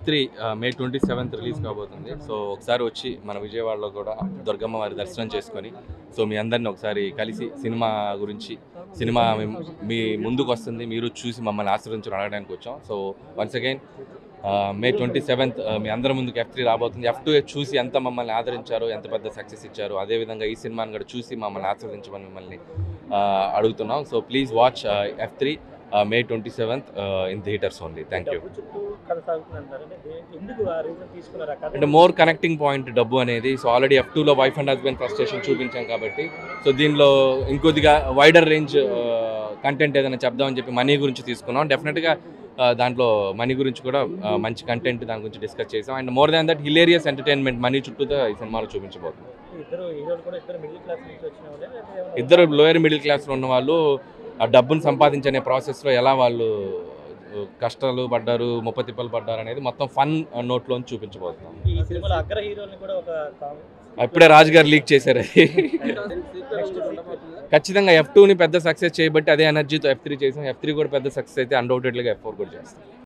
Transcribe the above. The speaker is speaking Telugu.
three May twenty seventh release కాబోతుంది సో ఒకసారి వచ్చి మన విజయవాడలో కూడా దుర్గమ్మ వారి దర్శనం చేసుకొని సో మీ అందరిని ఒకసారి కలిసి సినిమా గురించి సినిమా మీ- మీ ముందుకు వస్తుంది మీరు చూసి మమ్మల్ని ఆశీర్వదించడం అడగడానికి వచ్చాం so once again May twenty seventh మీ అందరి ముందుకు ఎఫ్ త్రీ రాబోతుంది ఎఫ్ టూ చూసి ఎంత మమ్మల్ని ఆదరించారో ఎంత పెద్ద సక్సెస్ ఇచ్చారో అదేవిధంగా ఈ సినిమాని కూడా చూసి మమ్మల్ని ఆశీర్వదించమని మిమ్మల్ని ఆ, అడుగుతున్నాం so please watch F three May twenty seventh in theatres only thank you డబ్బు చుట్టూ కథ సాగుతుందంటారు అంటే దే- ఎందుకు ఆ రీజన్ తీసుకున్నారు ఆ కథ అంటే మోర్ కనెక్టింగ్ పాయింట్ డబ్బు అనేది సో ఆల్రెడీ ఎఫ్ టూలో వైఫ్ అండ్ హస్బెండ్ ఫ్రస్ట్రేషన్ చూపించాం కాబట్టి సో దీనిలో ఇంకొద్దిగా వైడర్ రేంజ్ కంటెంట్ ఏదైనా చెప్దామని చెప్పి మనీ గురించి తీసుకున్నాం డెఫినెట్గా దాంట్లో మనీ గురించి కూడా ఆ, మంచి కంటెంట్ దాని గురించి డిస్కస్ చేసాం and more than that hilarious entertainment money చుట్టూతో ఈ సినిమాలో చూపించబోతుంది ఇద్దరు హీరోలు కూడా ఇద్దరు మిడిల్ క్లాస్ నుంచి వచ్చిన వాళ్ళే లేకపోతే ఏమన్నా- ఇద్దరు లోయర్ మిడిల్ క్లాస్లో ఉన్న వాళ్ళు ఆ డబ్బును సంపాదించనే ప్రాసెస్లో ఎలా వాళ్ళు ఆ, కష్టాలు పడ్డారు ముప్ప తిప్పలు పడ్డారు అనేది మొత్తం ఫన్ నోట్లో చూపించబోతున్నాం ఈ సినిమాలో అగ్ర హీరోల్ని కూడా ఒక కామ్- ఇప్పుడే రాజు గారు లీక్ చేశారు అది నెక్స్ట్ ఖచ్చితంగా ఎఫ్ టూని పెద్ద సక్సెస్ చేయబట్టి అదే ఎనర్జీతో ఎఫ్ త్రీ చేసాం ఎఫ్ త్రీ కూడా పెద్ద సక్సెస్ అయితే అన్డౌటెడ్గా ఎఫ్ ఫోర్ కూడా చేస్తాం